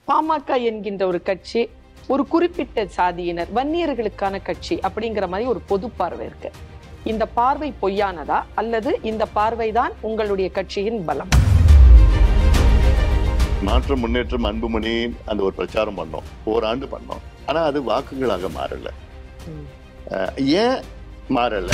பாமக என்கின்ற ஒரு கட்சி ஒரு குறிப்பிட்ட சாதியினர் வன்னியர்களுக்கான கட்சி அப்படிங்கிற மாதிரி ஒரு பொது பார்வை இருக்கு இந்த பார்வை பொய்யானதா அல்லது இந்த பார்வைதான் உங்களுடைய கட்சியின் பலம் மாற்றம் முன்னேற்றம் அன்புமணி அந்த ஒரு பிரச்சாரம் பண்ணோம் ஓராண்டு பண்ணோம் ஆனா அது வாக்குகளாக மாறல ம். அஹ் ஏன் மாறல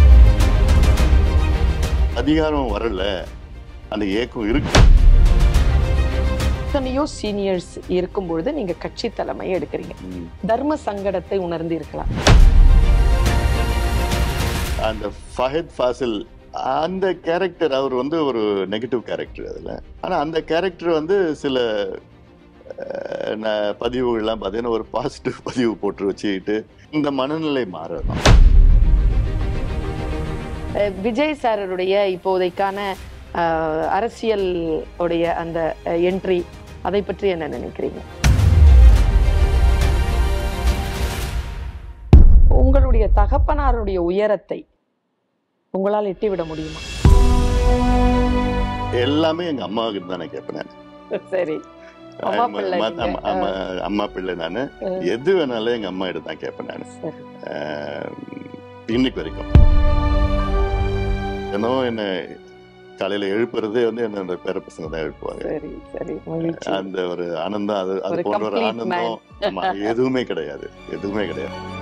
அதிகாரம் வரல அந்த ஏக்கம் இருக்கு எத்தனையோ சீனியர்ஸ் இருக்கும் பொழுது நீங்க கட்சி தலைமையை எடுக்கிறீங்க ம். தர்ம சங்கடத்தை உணர்ந்து இருக்கலாம் அந்த ஃபஹத் ஃபாசில் அந்த கேரக்டர் அவர் வந்து ஒரு நெகட்டிவ் கேரக்டர் அதுல ஆனா அந்த கேரக்டர் வந்து சில அஹ், ந- பதிவுகள்லாம் பார்த்தீங்கன்னா ஒரு பாசிட்டிவ் பதிவு போட்டு வச்சுக்கிட்டு இந்த மனநிலை மாறலாம் அஹ் விஜய் சாரருடைய இப்போதைக்கான அஹ், அரசியல் உடைய அந்த என்ட்ரி அதை பற்றி என்ன நினைக்கிறீங்க உங்களுடைய தகப்பனாருடைய உயரத்தை உங்களால் எட்டிவிட முடியுமா எல்லாமே எங்க அம்மாவுக்கு தான் நான் கேட்பேன் நான். சரி அம்மா ஆமா, பிள்ளை அம்மா- நீங்க. ஆமா, ஆமா, அம்மா பிள்ளை நானு அஹ். எது வேணாலும் எங்க அம்மா கிட்ட தான் கேட்பேன் நான் சரி இன்னைக்கு வரைக்கும் ஏன்னோ என்ன காலையில எழுப்புறதே வந்து என்னோட பேர பசங்க தான் எழுப்புவாங்க சரி சரி மகிழ்ச்சி அந்த ஒரு ஆனந்தம் அது அது ஒரு போன்ற ஒரு complete ஆனந்தம் ஆமா, எதுவுமே கிடையாது எதுவுமே கிடையாது